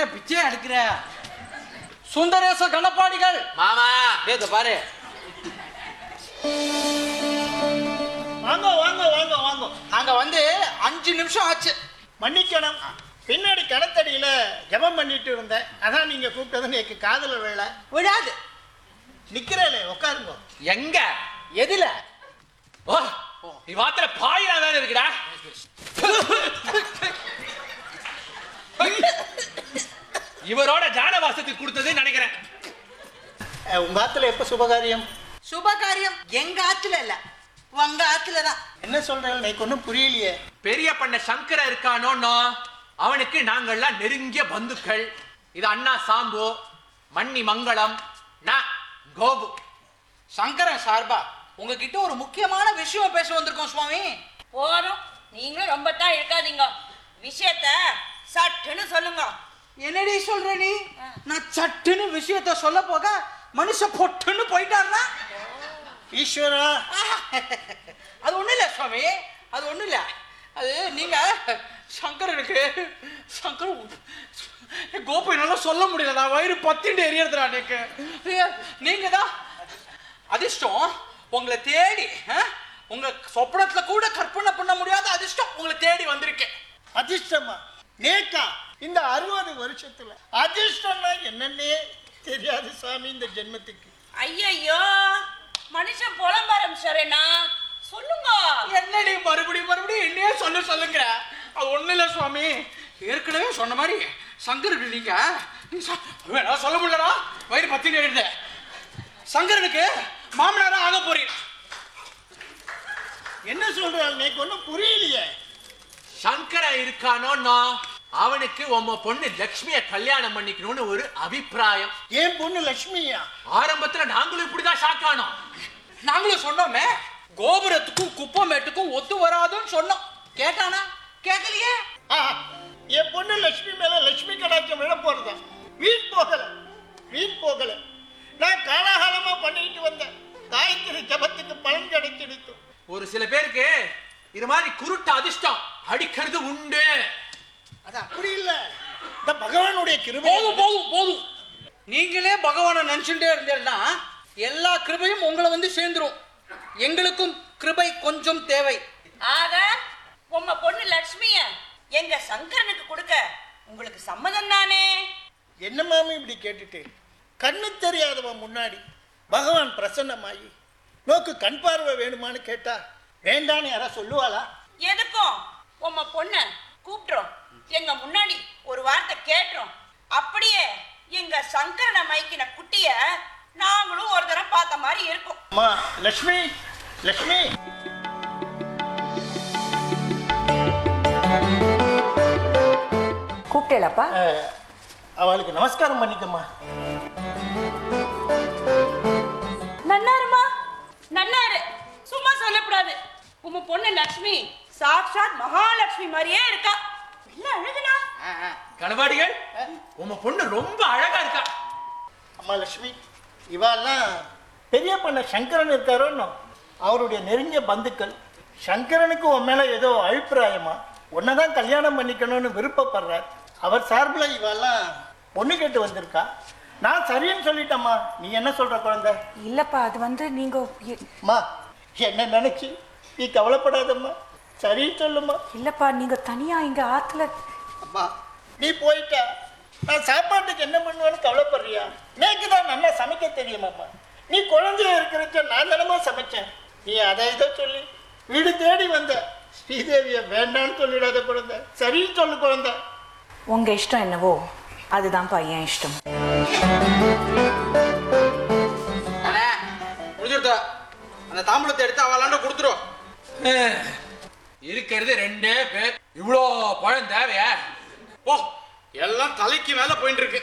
பிச்சைய பிச்சைய எடுக்கிற சுந்தரேச கணப்பாடிகள் மாமா ஏதோ பாரு வாங்க வாங்க வாங்க வாங்க நாங்க வந்து அஞ்சு நிமிஷம் ஆச்சு மன்னிக்கணும் பின்னாடி கணத்தடியில ஜெபம் பண்ணிட்டு இருந்தேன் அதான் நீங்க கூப்பிட்டது எனக்கு காதல வேலை விடாது நிக்கிறேனே உட்காருங்க எங்க எதுல ஓ நீ வாத்துல பாயிரா வேற இருக்குடா இவரோட ஜானவாசத்துக்கு கொடுத்தது நினைக்கிறேன் அஹ், உங்க ஆத்துல எப்ப சுபகாரியம் சுபகாரியம் எங்க ஆத்துல இல்ல உங்க ஆத்துல தான் என்ன சொல்றேன் எனக்கு ஒன்றும் புரியலையே பெரிய பண்ண சங்கர இருக்கானோன்னோ அவனுக்கு நாங்கள்லாம் நெருங்கிய பந்துக்கள் இது அண்ணா சாம்பு மன்னி மங்களம் நான் கோபு சங்கரன் சார்பா உங்ககிட்ட ஒரு முக்கியமான விஷயம் பேச வந்திருக்கோம் சுவாமி போறோம் நீங்களும் ரொம்ப தான் இருக்காதீங்க விஷயத்த சட்டுன்னு சொல்லுங்க என்னடி சொல்ற நீ நான் சட்டுன்னு விஷயத்த சொல்ல போக மனுஷன் பொட்டுன்னு போயிட்டாருனா ஈஸ்வரா அது ஒண்ணும் இல்ல சுவாமி அது ஒண்ணும் இல்ல அது நீங்க சங்கரனுக்கு சங்கர் கோபி நல்லா சொல்ல முடியல நான் வயிறு பத்திண்டு எரியறதுடா எனக்கு நீங்க தான் அதிர்ஷ்டம் உங்களை தேடி ஆ? உங்க சொப்பனத்துல கூட கற்பனை பண்ண முடியாத அதிர்ஷ்டம் உங்களை தேடி வந்திருக்கேன் அதிர்ஷ்டமா நேக்கா இந்த அறுபது வருஷத்துல அதிர்ஷ்டம்னா என்னன்னே தெரியாது சாமி இந்த ஜென்மத்துக்கு ஐயையோ மனுஷன் புலம்ப ஆரம்பிச்சாரேண்ணா சொல்லுங்க என்னடி மறுபடியும் மறுபடியும் என்னையே சொல்ல சொல்லுங்க அது ஒண்ணு இல்ல சுவாமி ஏற்கனவே சொன்ன மாதிரி சங்கருக்கு நீங்க நீ சொ- வேணா சொல்ல முடியலடா வயிறு பத்தினே எழுத சங்கரனுக்கு மாமனாரா ஆக போறீங்க என்ன சொல்றாள் எனக்கு ஒன்றும் புரியலையே சங்கர இருக்கானோன்னோ அவனுக்கு உம்ம பொண்ணு லக்ஷ்மிய கல்யாணம் பண்ணிக்கணும்னு ஒரு அபிப்பிராயம் என் பொண்ணு லட்சுமியா ஆரம்பத்துல நாங்களும் இப்படிதான் ஷாக்கானோம் நாங்களும் சொன்னோமே கோபுரத்துக்கும் குப்பமேட்டுக்கும் ஒத்து வராதுன்னு சொன்னோம் கேட்டானா கேட்கலையே ஆஹா, என் பொண்ணு லட்சுமி மேல லட்சுமி கடாட்சம் விழ போறதா வீண் போகல வீண் போகல நான் காலாகாலமா பண்ணிட்டு வந்தேன் காயத்ரி ஜபத்துக்கு பலன் கிடைச்சிடுத்து ஒரு சில பேருக்கு இது மாதிரி குருட்டு அதிர்ஷ்டம் அடிக்கிறது உண்டு அது அப்படி இல்ல இந்த பகவானுடைய கிருபை போதும் போதும் போதும் நீங்களே பகவானை நினைச்சுட்டே இருந்தீங்கன்னா எல்லா கிருபையும் உங்களை வந்து சேர்ந்துரும் எங்களுக்கும் கிருபை கொஞ்சம் தேவை ஆக உம்ம பொண்ணு லட்சுமிய எங்க சங்கரனுக்கு கொடுக்க உங்களுக்கு சம்மதம் தானே என்ன மாமி இப்படி கேட்டுட்டு கண்ணு தெரியாதவன் முன்னாடி பகவான் பிரசன்னமாயி நோக்கு கண் பார்வை வேணுமான்னு கேட்டா வேண்டான்னு யாரா சொல்லுவாளா எதுக்கும் உம்ம பொண்ண கூப்பிட்டுறோம் எங்க முன்னாடி ஒரு வார்த்தை கேட்டுறோம் அப்படியே எங்க சங்கரனை மைக்கின குட்டிய நாங்களும் ஒரு தடவை பார்த்த மாதிரி இருக்கும் அம்மா லக்ஷ்மி லக்ஷ்மி கூப்பிட்டேலப்பா அஹ், அவளுக்கு நமஸ்காரம் பண்ணிக்கம்மா நன்னாருமா நன்னாரு சும்மா சொல்லக்கூடாது உம்ம பொண்ணு லட்சுமி சாட்சாத் மகாலட்சுமி மாதிரியே இருக்கா இல்ல அழுதுனா கணவாடிகள் உம்ம பொண்ணு ரொம்ப அழகா இருக்கா அம்மா லக்ஷ்மி இவாள்லாம் பெரிய பண்ண சங்கரன் இருக்காரோன்னு அவருடைய நெருங்கிய பந்துக்கள் சங்கரனுக்கு உன் மேலே ஏதோ அபிப்பிராயமா உன்னை தான் கல்யாணம் பண்ணிக்கணும்னு விருப்பப்படுறார் அவர் சார்பில் இவாள்லாம் பொண்ணு கேட்டு வந்திருக்கா நான் சரின்னு சொல்லிட்டேம்மா நீ என்ன சொல்ற குழந்தை இல்லப்பா அது வந்து நீங்க எ- அம்மா என்ன நினைச்சு நீ கவலைப்படாதம்மா சரின்னு சொல்லுமா இல்லப்பா நீங்க தனியா இங்க ஆத்துல அம்மா நீ போயிட்ட நான் சாப்பாட்டுக்கு என்ன பண்ணுவேன்னு கவலைப்படுறியா நேக்கு தான் நல்லா சமைக்க தெரியுமாம்மா நீ குழந்தைய இருக்கிறச்ச நான் தானமா சமைச்சேன் நீ அதை இதை சொல்லி வீடு தேடி வந்த ஸ்ரீதேவியை வேண்டான்னு சொல்லிடாத குழந்தை சரின்னு சொல்லு குழந்தை உங்க இஷ்டம் என்னவோ அதுதான்ப்பா என் இஷ்டம் அண்ணே முடிஞ்சுடுதா அந்த தாம்பூலத்தை எடுத்து அவளாண்ட கொடுத்துரும் இருக்கிறது ரெண்டே பேர் இவ்வளோ பழம் தேவையா ஓ எல்லாம் தலைக்கு மேல போயிட்டு இருக்கு